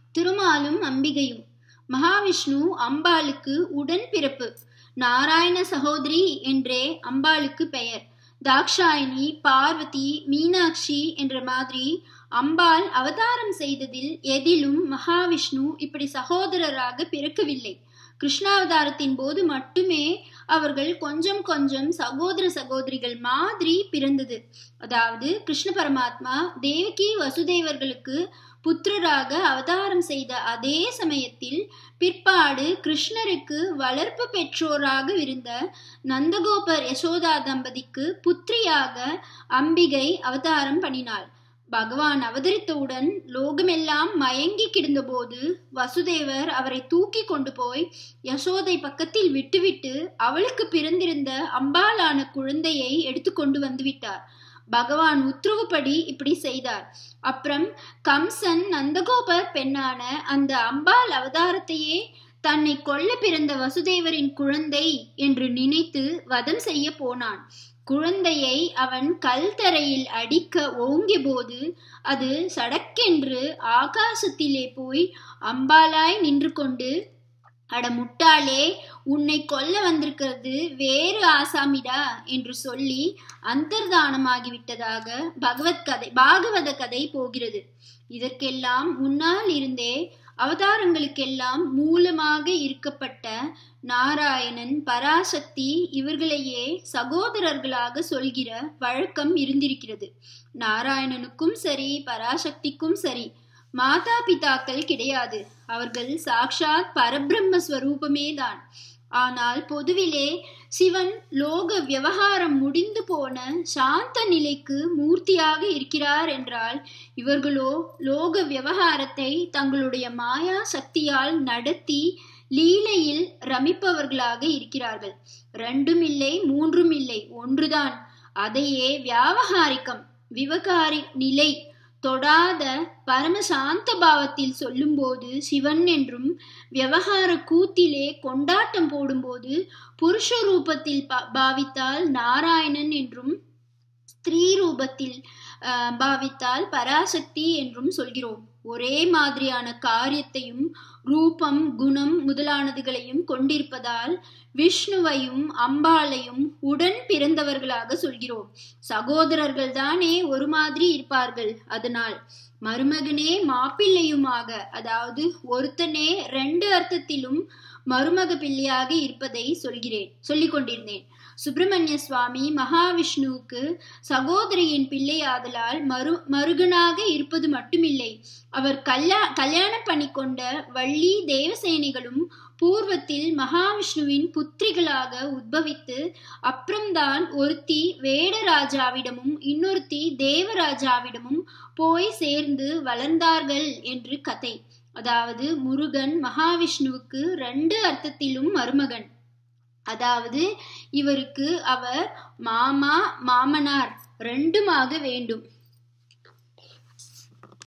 திருமாலும் அம்பிகையும் மகாவிஷ்ணு அம்பாளுக்கு உடன் பிறப்பு நாராயண சகோதரி என்றே அம்பாளுக்கு பெயர் தாக்ஷாயினி பார்வதி மீனாட்சி என்ற மாதிரி அம்பாள் அவதாரம் செய்ததில் எதிலும் மகாவிஷ்ணு இப்படி சகோதரராக பிறக்கவில்லை கிருஷ்ணாவதாரத்தின் போது மட்டுமே அவர்கள் கொஞ்சம் கொஞ்சம் சகோதர சகோதரிகள் மாதிரி பிறந்தது அதாவது கிருஷ்ண பரமாத்மா தேவகி வசுதேவர்களுக்கு புத்திரராக அவதாரம் செய்த அதே சமயத்தில் பிற்பாடு கிருஷ்ணருக்கு வளர்ப்பு பெற்றோராக இருந்த நந்தகோபர் யசோதா தம்பதிக்கு புத்திரியாக அம்பிகை அவதாரம் பண்ணினாள் பகவான் அவதரித்தவுடன் லோகமெல்லாம் மயங்கி கிடந்தபோது வசுதேவர் அவரை தூக்கி கொண்டு போய் யசோதை பக்கத்தில் விட்டுவிட்டு அவளுக்கு பிறந்திருந்த அம்பாலான குழந்தையை எடுத்துக்கொண்டு வந்து விட்டார் பகவான் உத்தரவுப்படி இப்படி செய்தார் அப்புறம் கம்சன் நந்தகோபர் பெண்ணான அந்த அம்பாள் அவதாரத்தையே தன்னை கொல்ல பிறந்த வசுதேவரின் குழந்தை என்று நினைத்து வதம் செய்ய போனான் குழந்தையை அவன் கல் தரையில் அடிக்க ஓங்கிய போது அது சடக்கென்று ஆகாசத்திலே போய் அம்பாலாய் நின்று கொண்டு அட முட்டாளே உன்னை கொல்ல வந்திருக்கிறது வேறு ஆசாமிடா என்று சொல்லி அந்தர்தானமாகிவிட்டதாக பகவத் கதை பாகவத கதை போகிறது இதற்கெல்லாம் முன்னால் இருந்தே அவதாரங்களுக்கெல்லாம் மூலமாக இருக்கப்பட்ட நாராயணன் பராசக்தி இவர்களையே சகோதரர்களாக சொல்கிற வழக்கம் இருந்திருக்கிறது நாராயணனுக்கும் சரி பராசக்திக்கும் சரி மாதா பிதாக்கள் கிடையாது அவர்கள் சாக்ஷாத் பரபிரம்ம ஸ்வரூபமே தான் ஆனால் பொதுவிலே சிவன் லோக விவகாரம் முடிந்து போன சாந்த நிலைக்கு மூர்த்தியாக இருக்கிறார் என்றால் இவர்களோ லோக விவகாரத்தை தங்களுடைய மாயா சக்தியால் நடத்தி லீலையில் ரமிப்பவர்களாக இருக்கிறார்கள் ரெண்டும் இல்லை மூன்றும் இல்லை ஒன்றுதான் அதையே வியாவகாரிக்கம் விவகாரி நிலை தொடாத பரமசாந்த பாவத்தில் சொல்லும்போது சிவன் என்றும் விவகார கூத்திலே கொண்டாட்டம் போடும்போது புருஷ ரூபத்தில் பாவித்தால் நாராயணன் என்றும் ஸ்திரீ ரூபத்தில் பாவித்தால் பராசக்தி என்றும் சொல்கிறோம் ஒரே மாதிரியான காரியத்தையும் ரூபம் குணம் முதலானதுகளையும் கொண்டிருப்பதால் விஷ்ணுவையும் அம்பாளையும் உடன் பிறந்தவர்களாக சொல்கிறோம் சகோதரர்கள் தானே ஒரு மாதிரி இருப்பார்கள் அதனால் மருமகனே மாப்பிள்ளையுமாக அதாவது ஒருத்தனே ரெண்டு அர்த்தத்திலும் மருமக பிள்ளையாக இருப்பதை சொல்கிறேன் சொல்லிக் கொண்டிருந்தேன் சுப்பிரமணிய சுவாமி மகாவிஷ்ணுவுக்கு சகோதரியின் பிள்ளையாதலால் மரு மருகனாக இருப்பது மட்டுமில்லை அவர் கல்யா கல்யாணம் பண்ணி கொண்ட வள்ளி தேவசேனிகளும் பூர்வத்தில் மகாவிஷ்ணுவின் புத்திரிகளாக உத்பவித்து அப்புறம்தான் ஒருத்தி வேடராஜாவிடமும் இன்னொருத்தி தேவராஜாவிடமும் போய் சேர்ந்து வளர்ந்தார்கள் என்று கதை அதாவது முருகன் மகாவிஷ்ணுவுக்கு ரெண்டு அர்த்தத்திலும் மருமகன் அதாவது இவருக்கு அவர் மாமா மாமனார் ரெண்டுமாக வேண்டும்